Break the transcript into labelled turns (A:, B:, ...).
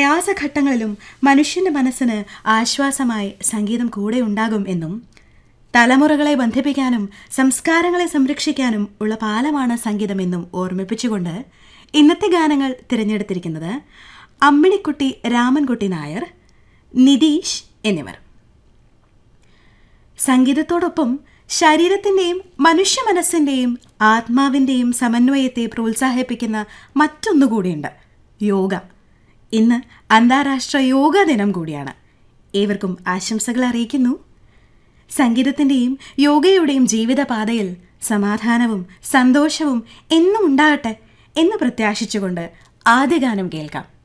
A: പ്രയാസഘട്ടങ്ങളിലും മനുഷ്യന്റെ മനസ്സിന് ആശ്വാസമായി സംഗീതം കൂടെ ഉണ്ടാകും എന്നും തലമുറകളെ ബന്ധിപ്പിക്കാനും സംസ്കാരങ്ങളെ സംരക്ഷിക്കാനും ഉള്ള പാലമാണ് സംഗീതമെന്നും ഓർമ്മിപ്പിച്ചുകൊണ്ട് ഇന്നത്തെ ഗാനങ്ങൾ തിരഞ്ഞെടുത്തിരിക്കുന്നത് അമ്മിണിക്കുട്ടി രാമൻകുട്ടി നായർ നിതീഷ് എന്നിവർ സംഗീതത്തോടൊപ്പം ശരീരത്തിൻ്റെയും മനുഷ്യ മനസ്സിൻ്റെയും ആത്മാവിൻ്റെയും സമന്വയത്തെ പ്രോത്സാഹിപ്പിക്കുന്ന മറ്റൊന്നുകൂടിയുണ്ട് യോഗ ഇന്ന് അന്താരാഷ്ട്ര യോഗ ദിനം കൂടിയാണ് ഏവർക്കും ആശംസകൾ അറിയിക്കുന്നു സംഗീതത്തിൻ്റെയും യോഗയുടെയും ജീവിതപാതയിൽ സമാധാനവും സന്തോഷവും എന്നും ഉണ്ടാകട്ടെ എന്ന് പ്രത്യാശിച്ചുകൊണ്ട് ആദ്യ ഗാനം കേൾക്കാം